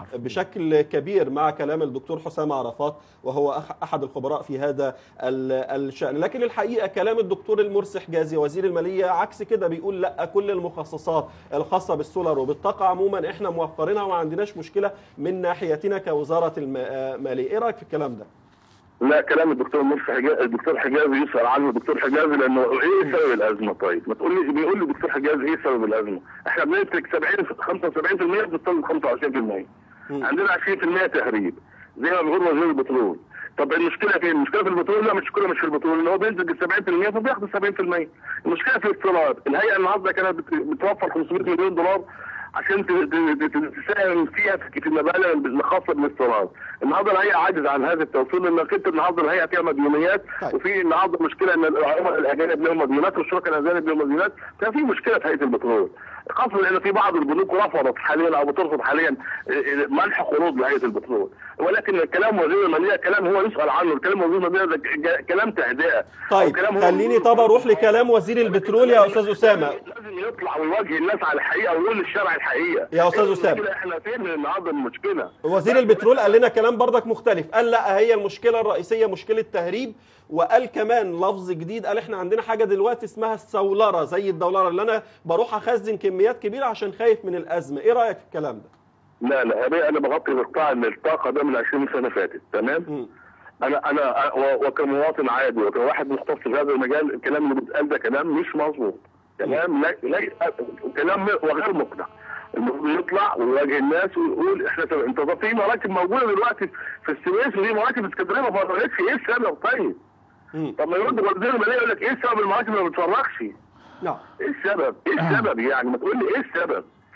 بشكل كبير مع كلام الدكتور حسام عرفات وهو أح- احد الخبراء في هذا ال- الشان لكن الحقيقه كلام الدكتور المرسي حجازي وزير الماليه عكس كده بيقول لا كل المخصصات الخاصه بالسولار وبالطاقه عموما احنا موفرينها وما عندناش مشكله من ناحيتنا كوزاره الماليه ايه رايك في الكلام ده لا كلام الدكتور مرسي حجازي الدكتور حجازي يسال عنه الدكتور حجازي لانه ايه سبب الازمه طيب؟ ما تقول لي بيقول لي الدكتور حجازي ايه سبب الازمه؟ احنا بننتج 70 75% بنستورد 25% عندنا 20% تهريب زي ما بيقول وزير البترول طب المشكله فين؟ المشكله في البترول لا مش المشكله مش في البترول ان هو بينتج ال 70% فبياخد ال 70% المشكله في الاستيراد الهيئه النهارده كانت بت- بتوفر 500 مليون دولار عشان ت- ت- ت- تساهم فيها في في المبالغ الخاصه بالاستيراد النهارده الهيئه عاجزه عن هذا التوفير لانك انت النهارده الهيئه فيها مديونيات طيب. وفي النهارده مشكله ان العملاء الاجانب لهم مديونات والشركاء الاجانب لهم مديونات كان في مشكله في هيئه البترول خاصه لان في بعض البنوك رفضت حاليا او بترفض حاليا منح قروض لهيئه البترول ولكن الكلام وزير الماليه كلام هو يسال عنه الكلام وزير الماليه ده ج- كلام تهدئه أو طيب كلام هو- خليني طب اروح لكلام وزير البترول يا استاذ اسامه لازم يطلع ويواجه الناس على الحقيقه ويقول للشارع الحقيقه يا أستاذ إيه أسامة. المشكلة؟ احنا فين من النهارده المشكله وزير البترول قال لنا كلام بردك مختلف قال لا هي المشكله الرئيسيه مشكله تهريب وقال كمان لفظ جديد قال احنا عندنا حاجه دلوقتي اسمها السولره زي الدولاره اللي انا بروح اخزن كميات كبيره عشان خايف من الازمه ايه رايك في الكلام ده لا لا أنا- انا بغطي بقطاع ان الطاقه ده من 20 سنه فاتت تمام مم. انا انا و- وكمواطن عادي وكواحد مختص في هذا المجال الكلام اللي بيتقال ده كلام مش مظبوط كلام لا لا كلام وغير مقنع المفروض يطلع ويواجه الناس ويقول احنا طب انت طب في مراكب موجوده دلوقتي في السويس ودي مراكب اسكندريه ما فرغتش ايه السبب طيب؟ مم. طب ما يرد وزير الماليه يقول لك ايه سبب المراكب اللي ما بتفرغش؟ نعم ايه السبب؟ ايه السبب يعني؟ ما تقول لي ايه السبب؟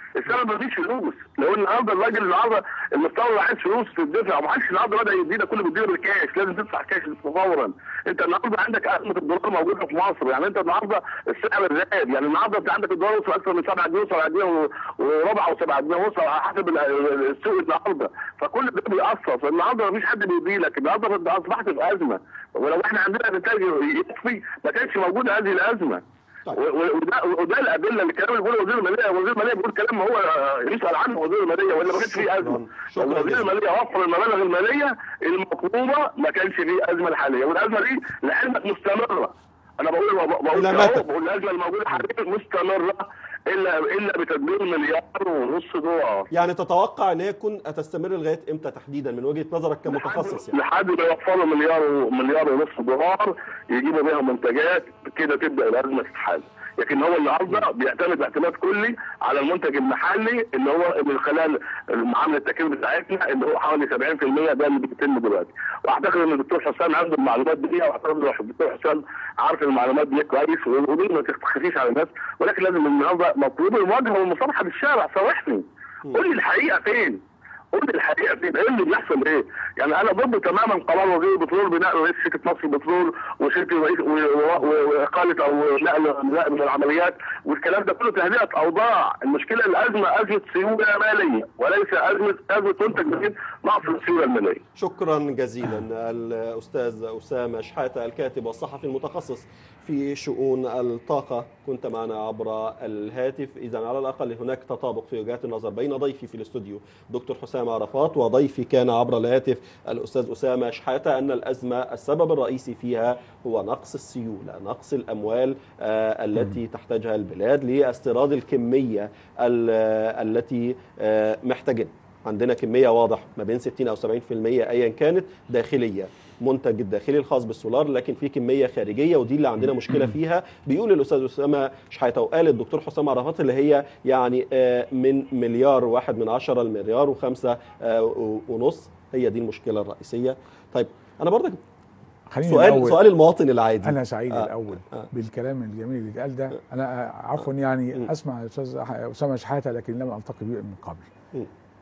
السبب مفيش فلوس لو النهارده الراجل النهارده المستورد عايز فلوس تدفع ومحدش النهارده بدا يدينا كله بيدينا بالكاش لازم تدفع كاش فورا انت النهارده عندك ازمه الدولار موجوده في مصر يعني انت النهارده السعر زاد يعني النهارده انت عندك الدولار وصل اكثر من 7 جنيه 7 جنيه و- وربع و7 جنيه وصل على حسب ال- ال- السوق النهارده فكل ده بيأثر فالنهارده مفيش حد بيدي لك النهارده انت اصبحت في ازمه ولو احنا عندنا انتاج يكفي ما كانش موجود هذه الازمه طيب. و- و- وده وده الادله اللي الكلام اللي بيقوله وزير الماليه وزير الماليه بيقول كلام هو يسال عنه وزير الماليه ولا ما كانش فيه ازمه شكراً وزير جزيلاً. الماليه وفر المبالغ الماليه المطلوبه ما كانش فيه ازمه الحاليه والازمه دي لعلمك مستمره انا بقول بقول إلى أهو، متى؟ بقول الازمه الموجوده حاليا مستمره الا الا بتدبير مليار ونص دولار يعني تتوقع ان هي تكون هتستمر لغايه امتى تحديدا من وجهه نظرك كمتخصص يعني لحد ما يوفروا مليار و- مليار ونص دولار يجيبوا بيها منتجات كده تبدا الازمه تتحل لكن هو النهارده بيعتمد اعتماد كلي على المنتج المحلي اللي هو من خلال معامله التكليف بتاعتنا اللي هو حوالي 70% ده اللي بيتم دلوقتي واعتقد ان الدكتور حسام عنده المعلومات دي واعتقد ان الدكتور حسام عارف المعلومات دي كويس ودي ما تخفيش على الناس ولكن لازم النهارده مطلوب المواجهه والمصالحه بالشارع صارحني قول لي الحقيقه فين قول لي الحقيقه فين ايه اللي بيحصل ايه؟ يعني انا ضد تماما قرار وزير البترول بنقل رئيس شركه مصر البترول وشركه رئيس و- و- و- واقاله او نقل نقل من العمليات والكلام ده كله تهدئه اوضاع، المشكله الازمه ازمه سيوله ماليه وليس ازمه ازمه منتج جديد نقص السيوله الماليه. شكرا جزيلا الاستاذ اسامه شحاته الكاتب والصحفي المتخصص في شؤون الطاقه كنت معنا عبر الهاتف اذا على الاقل هناك تطابق في وجهات النظر بين ضيفي في الاستوديو دكتور حسام عرفات وضيفي كان عبر الهاتف الاستاذ اسامه شحاته ان الازمه السبب الرئيسي فيها هو نقص السيوله نقص الاموال آه، التي تحتاجها البلاد لاستيراد الكميه ال- التي آه، محتاجينها عندنا كميه واضح ما بين 60 او 70% ايا كانت داخليه منتج الداخلي الخاص بالسولار لكن في كميه خارجيه ودي اللي عندنا مشكله فيها بيقول الاستاذ اسامه شحاته وقال الدكتور حسام عرفات اللي هي يعني آه، من مليار واحد من عشرة لمليار وخمسة آه، و- ونص هي دي المشكله الرئيسيه طيب انا برضك خليني سؤال الأول- سؤال المواطن العادي انا سعيد آه. آه الاول آه. آه بالكلام الجميل اللي اتقال ده انا آه، عفوا يعني اسمع الاستاذ أح- اسامه شحاته لكن لم التقي به من قبل م.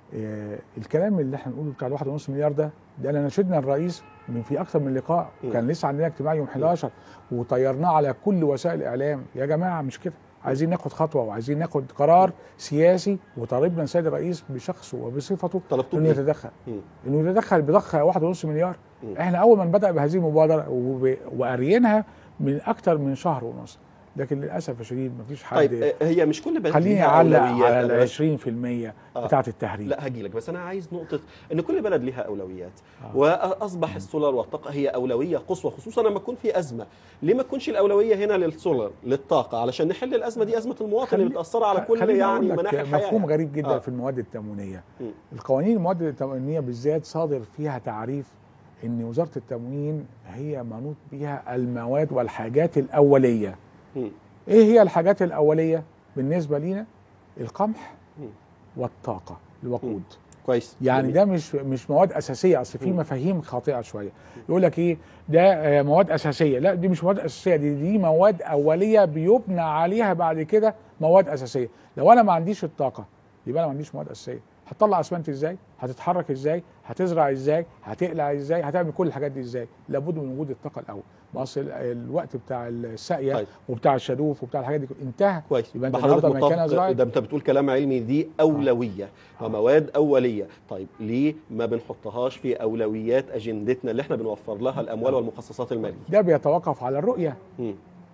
آه الكلام اللي احنا بنقوله بتاع الواحد ونص مليار ده ده انا ناشدنا الرئيس من في اكثر من لقاء م. كان لسه عندنا اجتماع يوم 11 وطيرناه على كل وسائل الاعلام يا جماعه مش كده عايزين ناخد خطوه وعايزين ناخد قرار سياسي وطالبنا السيد الرئيس بشخصه وبصفته طلبتوا انه بإيه؟ يتدخل مم. انه يتدخل بضخ واحد ونص مليار مم. احنا اول من بدا بهذه المبادره وب- وقاريينها من اكتر من شهر ونص لكن للاسف الشديد مفيش حد طيب آه، هي مش كل بلد خليني ليها اعلق أولويات. على أنا ال بس- 20% آه. بتاعه التهريب لا هجي لك بس انا عايز نقطه ان كل بلد لها اولويات آه. واصبح السولار والطاقه هي اولويه قصوى خصوصا لما يكون في ازمه ليه ما تكونش الاولويه هنا للسولار للطاقه علشان نحل الازمه دي ازمه المواطن اللي خلي- متاثره على كل خليني يعني أقول لك مناحي الحياه مفهوم غريب جدا آه. في المواد التموينيه مم. القوانين المواد التموينيه بالذات صادر فيها تعريف ان وزاره التموين هي منوط بها المواد والحاجات الاوليه مم. ايه هي الحاجات الاوليه بالنسبه لينا القمح مم. والطاقه الوقود كويس يعني جميل. ده مش مش مواد اساسيه اصل في مم. مفاهيم خاطئه شويه يقول لك ايه ده آه، مواد اساسيه لا دي مش مواد اساسيه دي دي مواد اوليه بيبنى عليها بعد كده مواد اساسيه لو انا ما عنديش الطاقه يبقى انا ما عنديش مواد اساسيه هتطلع اسمنت ازاي هتتحرك ازاي هتزرع ازاي هتقلع ازاي هتعمل كل الحاجات دي ازاي لابد من وجود الطاقه الاول ما اصل ال- الوقت بتاع الساقيه طيب. وبتاع الشادوف وبتاع الحاجات دي انتهى كويس يبقى انت بحضرتك النهارده مكانها متفق زراعي ده انت بتقول كلام علمي دي اولويه ومواد اوليه طيب ليه ما بنحطهاش في اولويات اجندتنا اللي احنا بنوفر لها الاموال والمخصصات الماليه ده بيتوقف على الرؤيه مم.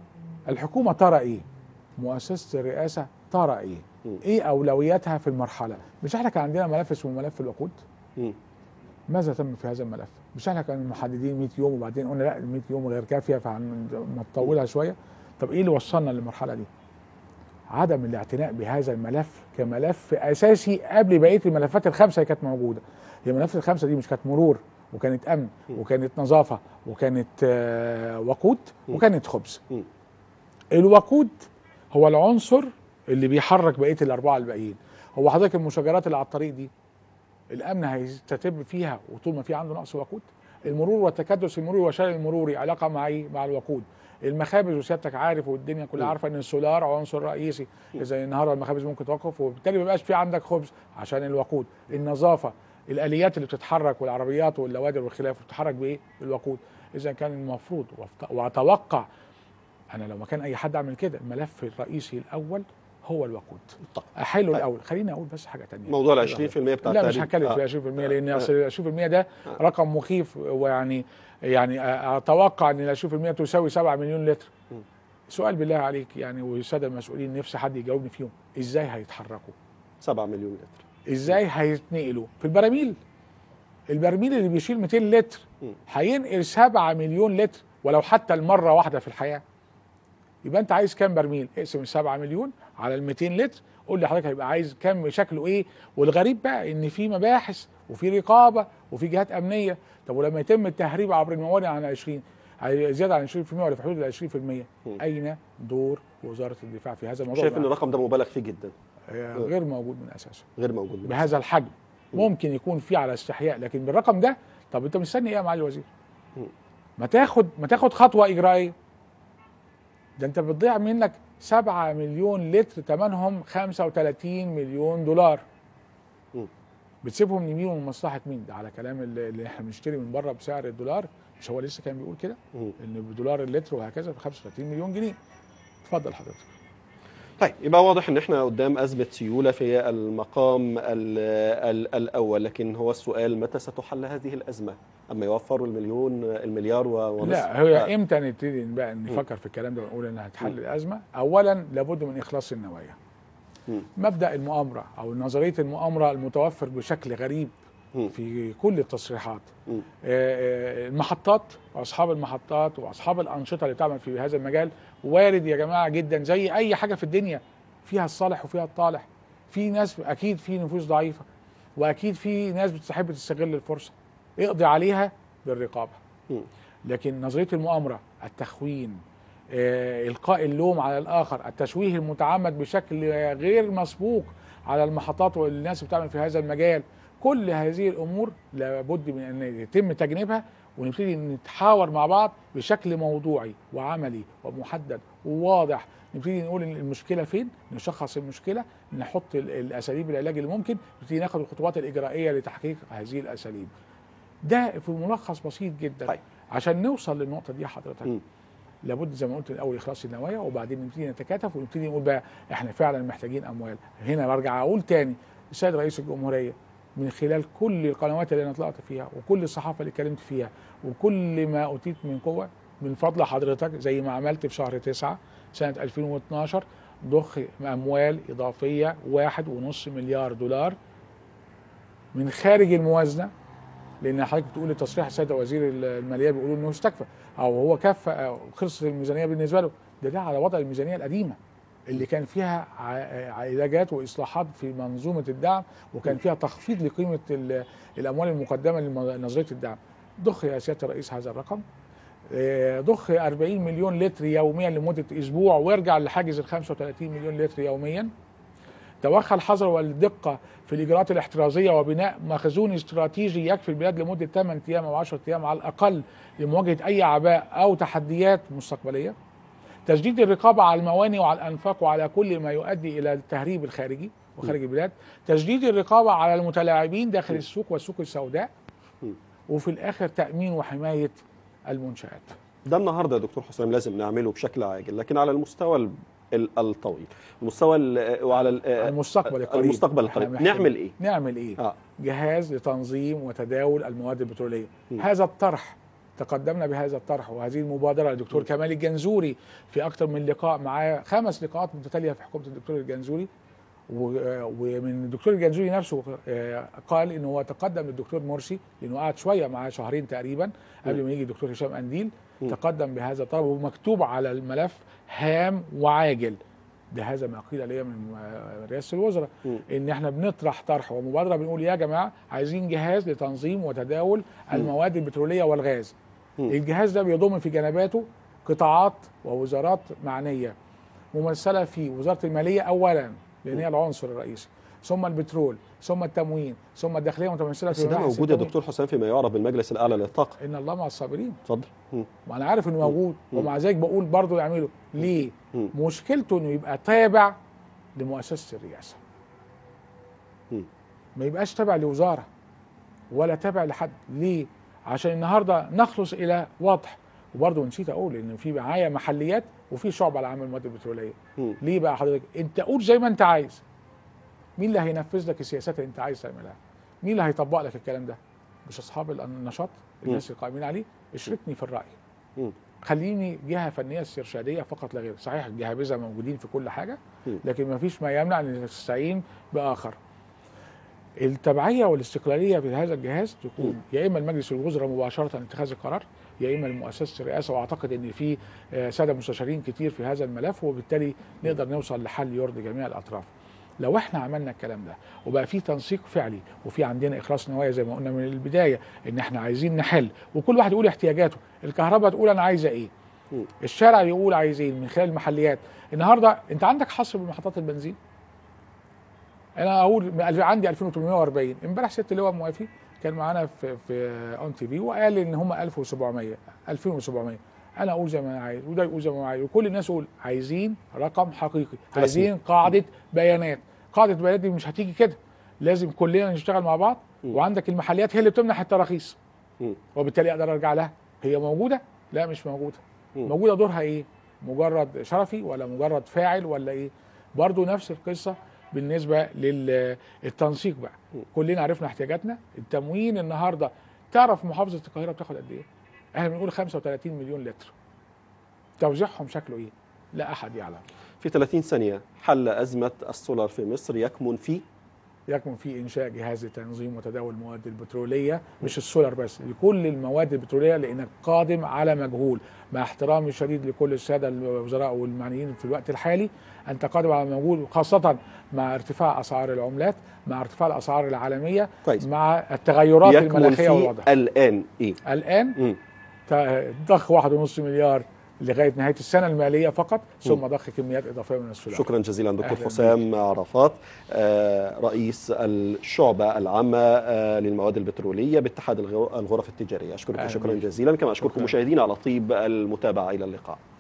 الحكومة ترى إيه؟ مؤسسة الرئاسة ترى إيه؟ مم. إيه أولوياتها في المرحلة؟ مش إحنا كان عندنا ملف اسمه ملف الوقود؟ مم. ماذا تم في هذا الملف؟ مش إحنا كنا محددين 100 يوم وبعدين قلنا لا ال 100 يوم غير كافية فهنطولها شوية؟ طب إيه اللي وصلنا للمرحلة دي؟ عدم الاعتناء بهذا الملف كملف أساسي قبل بقية الملفات الخمسة اللي كانت موجودة. هي الملفات الخمسة دي مش كانت مرور وكانت أمن مم. وكانت نظافة وكانت آه، وقود مم. وكانت خبز. مم. الوقود هو العنصر اللي بيحرك بقيه الاربعه الباقيين هو حضرتك المشاجرات اللي على الطريق دي الامن هيستتب فيها وطول ما في عنده نقص وقود المرور والتكدس المروري والشلل المروري علاقه مع ايه مع الوقود المخابز وسيادتك عارف والدنيا كلها م. عارفه ان السولار عنصر رئيسي زي النهارده المخابز ممكن توقف وبالتالي ما بيبقاش في عندك خبز عشان الوقود النظافه الاليات اللي بتتحرك والعربيات واللوادر والخلاف بتتحرك بايه بالوقود اذا كان المفروض وأفت- واتوقع انا لو مكان اي حد اعمل كده الملف الرئيسي الاول هو الوقود طب. احله طيب. الاول خليني اقول بس حاجه تانية موضوع ال 20% بتاع لا مش التهريب. هتكلم آه. في 20% لان آه. أصل ال 20% ده رقم مخيف ويعني يعني اتوقع ان ال 20% تساوي 7 مليون لتر م. سؤال بالله عليك يعني والساده المسؤولين نفسي حد يجاوبني فيهم ازاي هيتحركوا 7 مليون لتر ازاي هيتنقلوا في البراميل البرميل اللي بيشيل 200 لتر م. هينقل 7 مليون لتر ولو حتى المره واحده في الحياه يبقى انت عايز كام برميل اقسم ال 7 مليون على ال 200 لتر قول لي حضرتك هيبقى عايز كام شكله ايه والغريب بقى ان في مباحث وفي رقابه وفي جهات امنيه طب ولما يتم التهريب عبر الموانئ عن 20 هي- زياده عن 20% ولا في حدود ال 20% اين دور وزاره الدفاع في هذا الموضوع شايف ان بقى؟ الرقم ده مبالغ فيه جدا آه، غير موجود من اساسه غير موجود من بهذا الحجم ممكن يكون في على استحياء لكن بالرقم ده طب انت مستني ايه يا معالي الوزير؟ ما تاخد ما تاخد خطوه اجرائيه ده انت بتضيع منك 7 مليون لتر ثمنهم 35 مليون دولار مم. بتسيبهم لمين ومن مصلحه مين ده على كلام اللي اللي احنا بنشتري من بره بسعر الدولار مش هو لسه كان بيقول كده مم. ان بدولار اللتر وهكذا ب 35 مليون جنيه اتفضل حضرتك طيب يبقى واضح ان احنا قدام ازمه سيوله في المقام ال ال الاول لكن هو السؤال متى ستحل هذه الازمه اما يوفروا المليون المليار و- ونصف لا هي آه. امتى نبتدي بقى نفكر في الكلام ده ونقول انها هتحل الازمه اولا لابد من اخلاص النوايا مم. مبدا المؤامره او نظريه المؤامره المتوفر بشكل غريب مم. في كل التصريحات مم. آه، آه، المحطات واصحاب المحطات واصحاب الانشطه اللي بتعمل في هذا المجال وارد يا جماعه جدا زي اي حاجه في الدنيا فيها الصالح وفيها الطالح في ناس اكيد في نفوس ضعيفه واكيد في ناس بتحب تستغل الفرصه اقضي عليها بالرقابه مم. لكن نظريه المؤامره التخوين آه، القاء اللوم على الاخر التشويه المتعمد بشكل غير مسبوق على المحطات والناس اللي بتعمل في هذا المجال كل هذه الامور لابد من ان يتم تجنيبها ونبتدي نتحاور مع بعض بشكل موضوعي وعملي ومحدد وواضح نبتدي نقول إن المشكله فين نشخص المشكله نحط ال- الاساليب العلاج اللي ممكن نبتدي ناخد الخطوات الاجرائيه لتحقيق هذه الاساليب ده في ملخص بسيط جدا طيب. عشان نوصل للنقطه دي حضرتك مم. لابد زي ما قلت الاول اخلاص النوايا وبعدين نبتدي نتكاتف ونبتدي نقول بقى احنا فعلا محتاجين اموال هنا برجع اقول تاني السيد رئيس الجمهوريه من خلال كل القنوات اللي انا طلعت فيها وكل الصحافه اللي اتكلمت فيها وكل ما اوتيت من قوه من فضل حضرتك زي ما عملت في شهر تسعة سنه 2012 ضخ اموال اضافيه واحد ونص مليار دولار من خارج الموازنه لان حضرتك بتقول التصريح السيد وزير الماليه بيقولوا انه استكفى او هو كفى أو خلصت الميزانيه بالنسبه له ده ده على وضع الميزانيه القديمه اللي كان فيها ع- علاجات واصلاحات في منظومه الدعم وكان فيها تخفيض لقيمه ال- الاموال المقدمه لنظريه الدعم ضخ يا سياده الرئيس هذا الرقم آه، ضخ 40 مليون لتر يوميا لمده اسبوع وارجع لحاجز ال 35 مليون لتر يوميا توخى الحذر والدقة في الإجراءات الاحترازية وبناء مخزون استراتيجي يكفي البلاد لمدة 8 أيام أو 10 أيام على الأقل لمواجهة أي أعباء أو تحديات مستقبلية تجديد الرقابة على الموانئ وعلى الأنفاق وعلى كل ما يؤدي إلى التهريب الخارجي وخارج البلاد تجديد الرقابة على المتلاعبين داخل السوق والسوق السوداء وفي الآخر تأمين وحماية المنشآت ده النهارده يا دكتور حسام لازم نعمله بشكل عاجل لكن على المستوى ال- ال- الطويل المستوى ال- وعلى ال- المستقبل القريب المستقبل إحنا القريب محتاجين- نعمل ايه نعمل إيه اه جهاز لتنظيم وتداول المواد البتروليه م. هذا الطرح تقدمنا بهذا الطرح وهذه المبادره للدكتور كمال الجنزوري في اكثر من لقاء معاه خمس لقاءات متتاليه في حكومه الدكتور الجنزوري و- ومن الدكتور الجنزوري نفسه آه، قال انه هو تقدم للدكتور مرسي لانه قعد شويه معاه شهرين تقريبا قبل ما يجي الدكتور هشام انديل م. تقدم بهذا الطلب ومكتوب على الملف هام وعاجل ده هذا ما قيل لي من آه، رئاسه الوزراء م. ان احنا بنطرح طرح ومبادره بنقول يا جماعه عايزين جهاز لتنظيم وتداول المواد البتروليه والغاز م. الجهاز ده بيضم في جنباته قطاعات ووزارات معنيه ممثله في وزاره الماليه اولا لان هي العنصر الرئيسي ثم البترول ثم التموين ثم الداخليه متمثله بس في ده مباحث موجود يا التموين. دكتور حسام فيما يعرف بالمجلس الاعلى للطاقه ان الله مع الصابرين اتفضل مم. ما انا عارف انه موجود مم. ومع ذلك بقول برضه يعملوا ليه مم. مشكلته انه يبقى تابع لمؤسسه الرئاسه مم. ما يبقاش تابع لوزاره ولا تابع لحد ليه عشان النهارده نخلص الى واضح وبرضه نسيت اقول ان في معايا محليات وفي شعب العام المواد البتروليه مم. ليه بقى حضرتك انت قول زي ما انت عايز مين اللي هينفذ لك السياسات اللي انت عايز تعملها مين اللي هيطبق لك الكلام ده مش اصحاب النشاط الناس القائمين عليه اشركني في الراي مم. خليني جهه فنيه استرشاديه فقط لا غير صحيح الجهابذه موجودين في كل حاجه مم. لكن ما فيش ما يمنع ان تستعين باخر التبعيه والاستقلاليه في هذا الجهاز تكون يا اما المجلس الوزراء مباشره اتخاذ القرار يا اما لمؤسسه الرئاسه واعتقد ان في آه، ساده مستشارين كتير في هذا الملف وبالتالي نقدر نوصل لحل يرضي جميع الاطراف لو احنا عملنا الكلام ده وبقى في تنسيق فعلي وفي عندنا اخلاص نوايا زي ما قلنا من البدايه ان احنا عايزين نحل وكل واحد يقول احتياجاته الكهرباء تقول انا عايزه ايه مم. الشارع يقول عايز ايه من خلال المحليات النهارده انت عندك حصر بمحطات البنزين انا اقول عندي 2840 امبارح ست لواء موافي كان معانا في في اون تي في وقال ان هم 1700 2700 انا اقول زي ما انا عايز وده يقول زي ما هو عايز وكل الناس يقول عايزين رقم حقيقي عايزين قاعده بيانات قاعده البيانات دي مش هتيجي كده لازم كلنا نشتغل مع بعض وعندك المحليات هي اللي بتمنح التراخيص مم. وبالتالي اقدر ارجع لها هي موجوده لا مش موجوده مم. موجوده دورها ايه مجرد شرفي ولا مجرد فاعل ولا ايه برضو نفس القصه بالنسبه للتنسيق بقى كلنا عرفنا احتياجاتنا التموين النهارده تعرف محافظه القاهره بتاخد قد ايه احنا بنقول 35 مليون لتر توزيعهم شكله ايه لا احد يعلم في 30 ثانيه حل ازمه السولار في مصر يكمن في يكمن في انشاء جهاز لتنظيم وتداول المواد البتروليه مش السولار بس لكل المواد البتروليه لانك قادم على مجهول مع احترامي الشديد لكل الساده الوزراء والمعنيين في الوقت الحالي انت قادم على مجهول خاصه مع ارتفاع اسعار العملات مع ارتفاع الاسعار العالميه كويس. مع التغيرات يكمن المناخيه في والوضع الان ايه الان مم. ت- ضخ واحد ونص مليار لغايه نهايه السنه الماليه فقط ثم ضخ كميات اضافيه من السولار شكرا جزيلا دكتور أهلاً حسام عرفات آه، رئيس الشعبة العامة آه، للمواد البترولية باتحاد الغر- الغرف التجارية أشكرك أهلاً شكرا بك. جزيلا كما أشكركم شكراً. مشاهدينا على طيب المتابعة إلى اللقاء